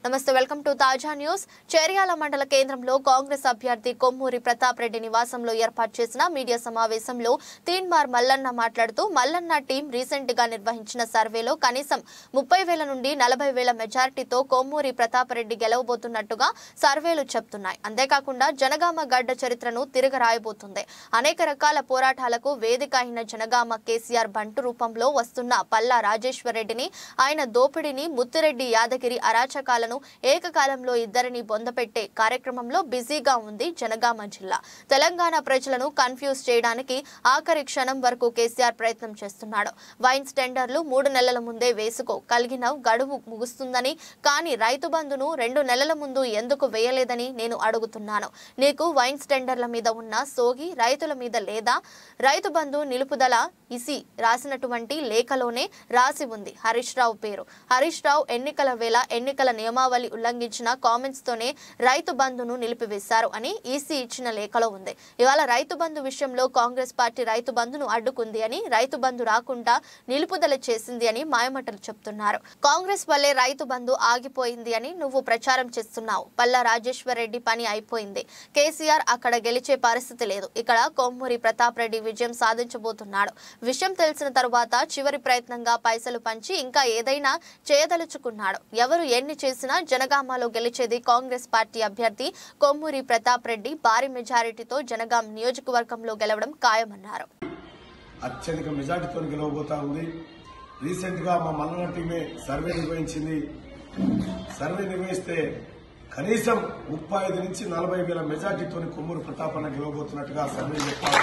నమస్తే welcome to Taaza news Cheryal మండల కేంద్రంలో కాంగ్రెస్ అభ్యర్థి కొమ్మూరి ప్రతాప్ రెడ్డి నివాసంలో ఏర్పాటు చేసిన మీడియా సమావేశంలో తీన్మార్ మల్లన్న మాట్లాడుతూ మల్లన్న టీం రీసెంట్ గా నిర్వహించిన సర్వేలో కనీసం ముప్పై వేల నుండి నలభై వేల మెజార్టీతో కొమ్మూరి ప్రతాప్ రెడ్డి గెలవబోతున్నట్టుగా సర్వేలు చెప్తున్నాయి అంతేకాకుండా జనగామ గడ్డ చరిత్రను తిరగరాయబోతుంది అనేక రకాల పోరాటాలకు వేదిక అయిన జనగామ కేసీఆర్ బంటు రూపంలో వస్తున్న పల్లా రాజేశ్వర్ రెడ్డిని ఆయన దోపిడిని ముత్తిరెడ్డి యాదగిరి అరాచకాలను ఏకకాలంలో ఇద్దరిని బొందపెట్టే కార్యక్రమంలో బిజీగా ఉంది జనగామ జిల్లా తెలంగాణ ప్రజలను కన్ఫ్యూజ్ చేయడానికి ఆఖరి క్షణం వరకు కేసీఆర్ ప్రయత్నం చేస్తున్నాడు వైన్స్ టెండర్లు మూడు నెలల ముందే వేసుకో కలిగిన గడువు ముగుస్తుందని కానీ రైతు బంధును రెండు నెలల ముందు ఎందుకు వేయలేదని నేను అడుగుతున్నాను నీకు వైన్స్ టెండర్ల మీద ఉన్న సోగి రైతుల మీద లేదా రైతు బంధు నిలుపుదల ఇసి రాసినటువంటి లేఖలోనే రాసి ఉంది హరీష్ రావు పేరు హరీష్ రావు ఎన్నికల వేళ ఎన్నికల నియమావళి ఉల్లంఘించిన కామెంట్స్ తోనే రైతు బంధును నిలిపివేశారు అని ఈసీ ఇచ్చిన లేఖలో ఉంది ఇవాళ రైతు బంధు విషయంలో కాంగ్రెస్ పార్టీ రైతు బంధును అడ్డుకుంది అని రైతు బంధు రాకుండా నిలుపుదల చేసింది అని మాయమటలు చెప్తున్నారు కాంగ్రెస్ వల్లే రైతు బంధు ఆగిపోయింది అని నువ్వు ప్రచారం చేస్తున్నావు పల్లా రాజేశ్వర్ రెడ్డి పని అయిపోయింది కేసీఆర్ అక్కడ గెలిచే పరిస్థితి లేదు ఇక్కడ కొమ్మూరి ప్రతాప్ రెడ్డి విజయం సాధించబోతున్నాడు విషయం తెలిసిన తరువాత చివరి ప్రయత్నంగా పైసలు పంచి ఇంకా ఏదైనా చేయదలుచుకున్నాడు ఎవరు ఎన్ని చేసినా జనగామలో గెలిచేది కాంగ్రెస్ పార్టీ అభ్యర్థి కొమ్మూరి ప్రతాప్ రెడ్డి భారీ మెజారిటీతో జనగాం నియోజకవర్గంలో గెలవడం ఖాయమన్నారు అత్యధిక మెజార్టీతో గెలవబోతా ఉంది రీసెంట్ గా మా మల్లన టీమే సర్వే నిర్వహించింది సర్వే నిర్వహిస్తే కనీసం ముప్పై ఐదు నుంచి నలభై వేల మెజార్టీతో కొమ్మూరు ప్రతాపన్న గెలవబోతున్నట్టుగా సర్వే చెప్పారు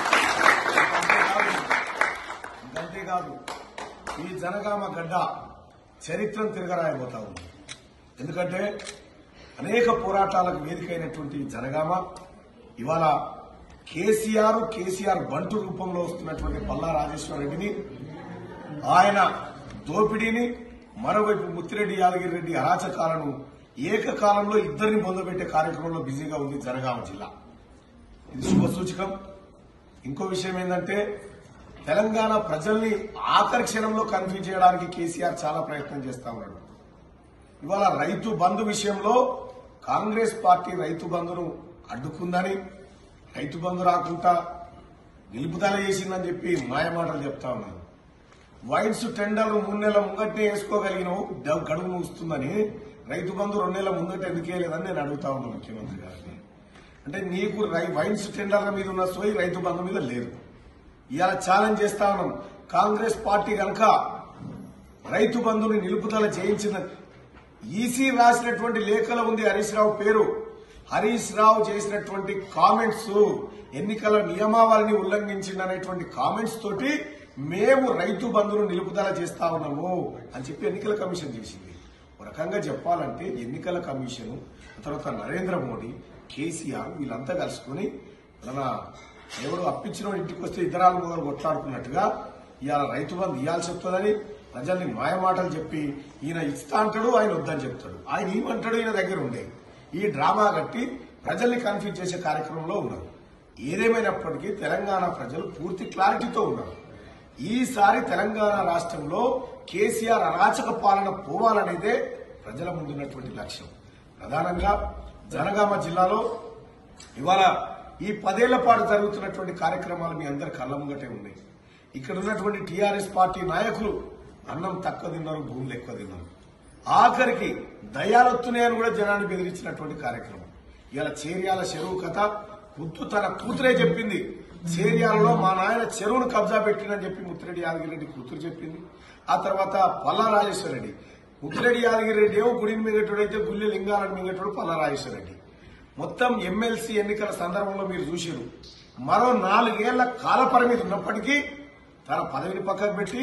అంతేకాదు ఈ జనగామ గడ్డ చరిత్రను తిరగరాయబోతా ఉంది ఎందుకంటే అనేక పోరాటాలకు వేదికైనటువంటి ఈ జనగామ ఇవాళ కేసీఆర్ కేసీఆర్ బంటు రూపంలో వస్తున్నటువంటి పల్లా రాజేశ్వర రెడ్డిని ఆయన దోపిడీని మరోవైపు ముత్తిరెడ్డి యాదగిరి రెడ్డి అరాచకాలను ఏకకాలంలో ఇద్దరిని పొందబెట్టే కార్యక్రమంలో బిజీగా ఉంది జనగామ జిల్లా ఇది శుభ సూచకం ఇంకో విషయం ఏంటంటే తెలంగాణ ప్రజల్ని ఆఖరి క్షణంలో కన్ఫ్యూజ్ చేయడానికి కేసీఆర్ చాలా ప్రయత్నం చేస్తా ఉన్నాడు ఇవాళ రైతు బంధు విషయంలో కాంగ్రెస్ పార్టీ రైతు బంధును అడ్డుకుందని రైతు బంధు రాకుండా నిలుపుదల చేసిందని చెప్పి మాయమాటలు చెప్తా ఉన్నాను వైన్స్ టెండర్లు మూడు నెలల ముంగట్నే వేసుకోగలిగినావు డ- గడువు ముగుస్తుందని రైతు బంధు రెండు నెలల ముంగట ఎందుకు వేయలేదని నేను అడుగుతా ఉన్నాను ముఖ్యమంత్రి గారిని అంటే నీకు రై- వైన్స్ టెండర్ల మీద ఉన్న సోయి రైతు బంధు మీద లేదు ఇవాళ ఛాలెంజ్ చేస్తా ఉన్నాం కాంగ్రెస్ పార్టీ కనుక రైతు బంధుని నిలుపుదల చేయించిన ఈసీ రాసినటువంటి లేఖలో ఉంది హరీష్ రావు పేరు హరీష్ రావు చేసినటువంటి కామెంట్స్ ఎన్నికల నియమావళిని ఉల్లంఘించిందనేటువంటి కామెంట్స్ తోటి మేము రైతు బంధును నిలుపుదల చేస్తా ఉన్నాము అని చెప్పి ఎన్నికల కమిషన్ చేసింది ఒక రకంగా చెప్పాలంటే ఎన్నికల కమిషన్ తర్వాత నరేంద్ర మోడీ కేసీఆర్ వీళ్ళంతా కలుసుకుని మన ఎవరు అప్పించిన ఇంటికి వస్తే ఇద్దరాలు మొదలు కొట్లాడుకున్నట్టుగా ఇవాళ రైతు బంధు ఇవ్వాల్సి వస్తుందని ప్రజల్ని మాయమాటలు చెప్పి ఈయన ఇస్తా అంటాడు ఆయన వద్దని చెప్తాడు ఆయన ఏమంటాడు ఈయన దగ్గర ఉండే ఈ డ్రామా కట్టి ప్రజల్ని కన్ఫ్యూజ్ చేసే కార్యక్రమంలో ఉన్నారు ఏదేమైనప్పటికీ తెలంగాణ ప్రజలు పూర్తి క్లారిటీతో ఉన్నారు ఈసారి తెలంగాణ రాష్ట్రంలో కేసీఆర్ అరాచక పాలన పోవాలనేదే ప్రజల ముందున్నటువంటి లక్ష్యం ప్రధానంగా జనగామ జిల్లాలో ఇవాళ ఈ పదేళ్ల పాటు జరుగుతున్నటువంటి కార్యక్రమాలు మీ అందరి కళ్ళ ముంగటే ఉన్నాయి ఇక్కడ ఉన్నటువంటి టీఆర్ఎస్ పార్టీ నాయకులు అన్నం తక్కువ తిన్నారు భూములు ఎక్కువ తిన్నారు ఆఖరికి దయాలొత్తున్నాయని కూడా జనాన్ని బెదిరించినటువంటి కార్యక్రమం ఇలా చేర్యాల చెరువు కథ ముత్తు తన కూతురే చెప్పింది చేర్యాలలో మా నాయన చెరువును కబ్జా పెట్టినని చెప్పి ముత్తిరెడ్డి యాదగిరెడ్డి కూతురు చెప్పింది ఆ తర్వాత పల్లా రాజేశ్వర రెడ్డి ముత్తిరెడ్డి యాదగిరెడ్డి ఏమో గుడిని మింగేటోడు అయితే గుళ్ళి లింగాలను మింగేటోడు పల్లా రాజేశ్వర రెడ్డి మొత్తం ఎమ్మెల్సీ ఎన్నికల సందర్భంలో మీరు చూసిరు మరో నాలుగేళ్ల కాల పరిమితి ఉన్నప్పటికీ తన పదవిని పక్కకు పెట్టి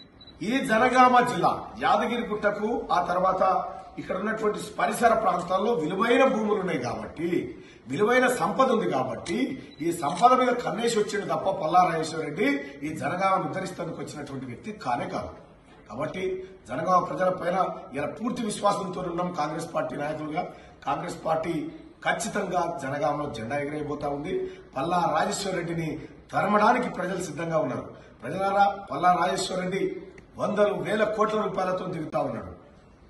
ఈ జనగామ జిల్లా యాదగిరి గుట్టకు ఆ తర్వాత ఇక్కడ ఉన్నటువంటి పరిసర ప్రాంతాల్లో విలువైన భూములు ఉన్నాయి కాబట్టి విలువైన సంపద ఉంది కాబట్టి ఈ సంపద మీద కన్నేసి వచ్చిండు తప్ప పల్లారాజేశ్వర రెడ్డి ఈ జనగామ ఉద్ధరిస్తేందుకు వచ్చినటువంటి వ్యక్తి కానే కాదు కాబట్టి జనగామ ప్రజల పైన ఇలా పూర్తి విశ్వాసంతో ఉన్నాం కాంగ్రెస్ పార్టీ నాయకులుగా కాంగ్రెస్ పార్టీ ఖచ్చితంగా జనగామలో జెండా ఎగిరైపోతా ఉంది పల్లా రాజేశ్వర రెడ్డిని తరమడానికి ప్రజలు సిద్ధంగా ఉన్నారు ప్రజలారా పల్లా రాజేశ్వర రెడ్డి వందలు వేల కోట్ల రూపాయలతో దిగుతా ఉన్నాడు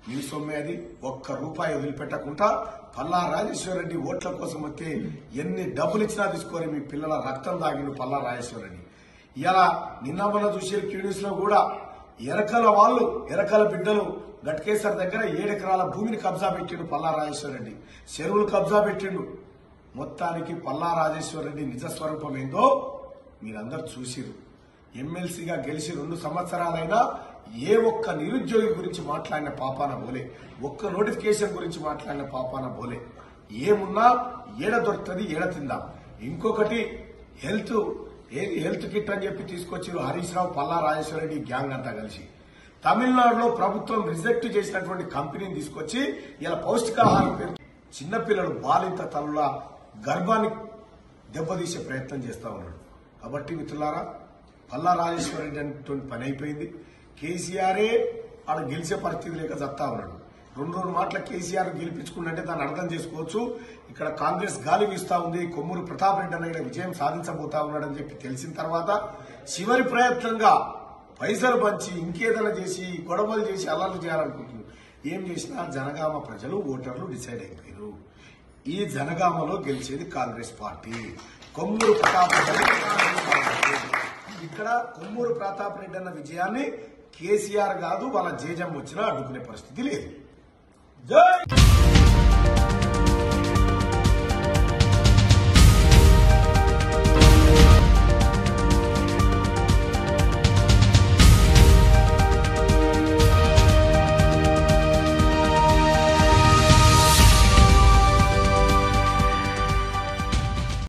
మీ సొమ్మే అది ఒక్క రూపాయి వదిలిపెట్టకుండా పల్లా రాజేశ్వరరెడ్డి ఓట్ల కోసం వస్తే ఎన్ని డబ్బులు ఇచ్చినా తీసుకొని మీ పిల్లల రక్తం తాగిండు పల్లా రాజేశ్వరరెడ్డి ఇలా నిన్న మొన్న చూసే క్యూనిస్ లో కూడా ఎరకల వాళ్ళు ఎరకల బిడ్డలు గట్కేసర్ దగ్గర ఏడెకరాల భూమిని కబ్జా పెట్టిండు పల్లా రాజేశ్వరరెడ్డి చెరువులు కబ్జా పెట్టిండు మొత్తానికి పల్లా రాజేశ్వరరెడ్డి నిజ స్వరూపం ఏందో మీరందరూ చూసిరు ఎమ్మెల్సీగా గెలిచి రెండు సంవత్సరాలైనా ఏ ఒక్క నిరుద్యోగి గురించి మాట్లాడిన పాపాన బోలే ఒక్క నోటిఫికేషన్ గురించి మాట్లాడిన పాపాన బోలే ఏమున్నా ఏడ దొరుకుతుంది ఏడ తిందాం ఇంకొకటి హెల్త్ ఏది హెల్త్ కిట్ అని చెప్పి తీసుకొచ్చారు హరీష్ రావు పల్లా రాజేశ్వరరెడ్డి గ్యాంగ్ అంతా కలిసి తమిళనాడులో ప్రభుత్వం రిజెక్ట్ చేసినటువంటి కంపెనీని తీసుకొచ్చి ఇలా పౌష్టికాహారం పేరు చిన్నపిల్లలు బాలింత తల్లుల గర్భాన్ని దెబ్బతీసే ప్రయత్నం చేస్తా ఉన్నాడు కాబట్టి మిత్రులారా పల్లా రాజేశ్వరరెడ్డి అనేటువంటి పని అయిపోయింది కేసీఆరే ఆడ గెలిచే పరిస్థితి లేక చత్తా ఉన్నాడు రెండు రెండు మాటల కేసీఆర్ గెలిపించుకుంటే దాన్ని అర్థం చేసుకోవచ్చు ఇక్కడ కాంగ్రెస్ గాలి వీస్తా ఉంది కొమ్మూరు ప్రతాప్ రెడ్డి అన్న ఇక్కడ విజయం సాధించబోతా ఉన్నాడని చెప్పి తెలిసిన తర్వాత చివరి ప్రయత్నంగా పైసలు పంచి ఇంకేదైనా చేసి గొడవలు చేసి అల్లర్లు చేయాలనుకుంటున్నారు ఏం చేసినా జనగామ ప్రజలు ఓటర్లు డిసైడ్ అయిపోయారు ఈ జనగామలో గెలిచేది కాంగ్రెస్ పార్టీ కొమ్మూరు ప్రతాప్ రెడ్డి కాంగ్రెస్ పార్టీ. ఇక్కడ కొమ్మూరు ప్రతాప్ రెడ్డి అన్న విజయాన్ని కేసీఆర్ కాదు వాళ్ళ జేజం వచ్చినా అడ్డుకునే పరిస్థితి లేదు జై